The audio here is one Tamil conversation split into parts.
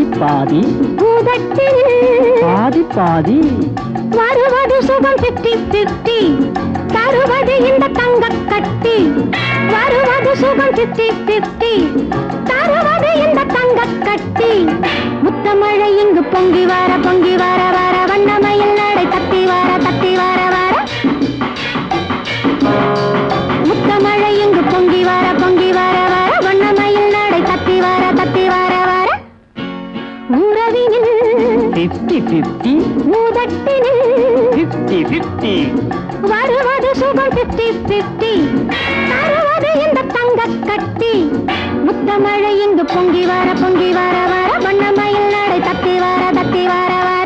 பாதி பூதத்தில் பாதி பாதி வருவது சுகம் பிப்டி பிப்டி தருவது இந்த தங்க கட்டி வருவது சுகம் பிப்டி பிப்டி தருவது இந்த தங்க கட்டி முத்தமழை இங்கு பொங்கி வர பொங்கி வர வர வண்ணமயில் நடை தத்தி வர தத்தி வர வர முத்தமழை இங்கு பொங்கி வர பொங்கி வர வர வண்ணமயில் நடை தத்தி வர தத்தி வர வர உறவினில் பிப்டி பிப்டி மூதட்டினில் பிப்டி பிப்டி வருவது சுகம் பிப்டி பிப்டி தருவது இந்த தங்க கட்டி முத்தமழை இங்கு பொங்கி வர பொங்கி வர வர வண்ணமயில் நடை தத்தி வர தத்தி வர வர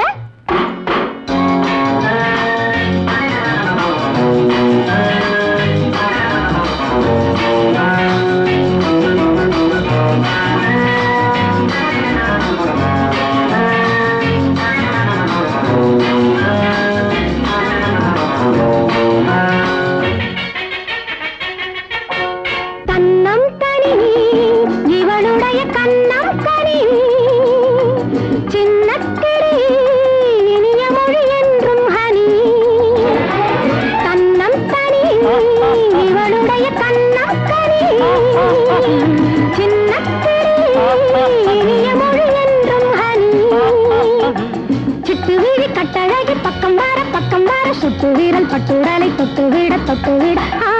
கண்ணம் கனி இவளுடைய கண்ணம் கனி சின்ன கிளி இனிய மொழி என்றும் ஹனி கண்ணம் கனி இவளுடைய கண்ணம் கனி சின்ன கிளி இனிய மொழி என்றும் ஹனி சிட்டு வீழி கட்டழகி பக்கம் வர பக்கம் வர சுட்டு வீரல் பட்டுடலை தொட்டு விட தொட்டு விட ஆ,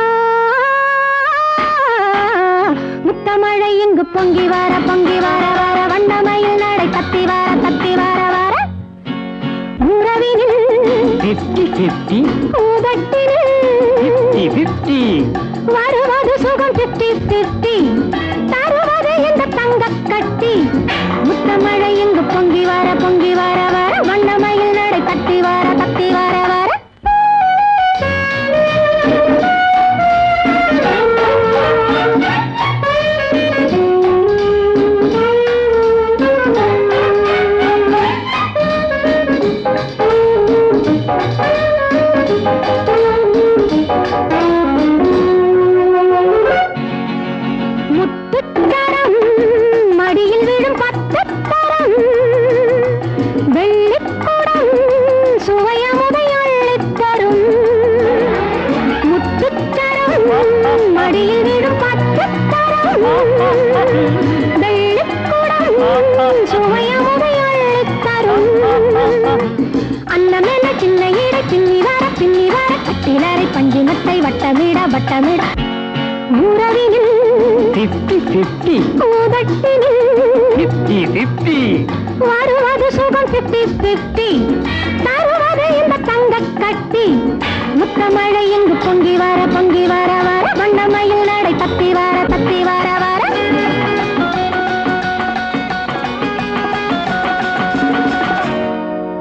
முத்தமழை இங்கு பொங்கி வர பொங்கி வர வர வண்ணமயில் நடை தத்தி வர தத்தி வர வர உறவினில் பிப்டி பிப்டி உதட்டினில் பிப்டி பிப்டி வருவது சுகம் பிப்டி பிப்டி தருவது இந்த தங்க கட்டி முத்தமழை இங்கு பொங்கி வர பொங்கி வர வர வண்ணமயில் நடை தத்தி வர தத்தி வர வர முத்துத்தரம் மடியில் விழும் பத்துத்தரம் வெள்ளிக்குடம் சுவையமுதை அள்ளித் தரும் முத்துத்தரம் மடியில் விழும் பத்துத்தரம் வெள்ளிக்குடம் சுவையமுதை அள்ளித் தரும் அன்னமென சின்ன ஈடை பின்னி வர பின்னி வர கட்டிலரை பஞ்சினத்தை வட்டமிட வட்டமிட உறவினில் பிப்டி பிப்டி உதட்டினில் பிப்டி பிப்டி வருவது சுகம் பிப்டி பிப்டி தருவது இந்த தங்க கட்டி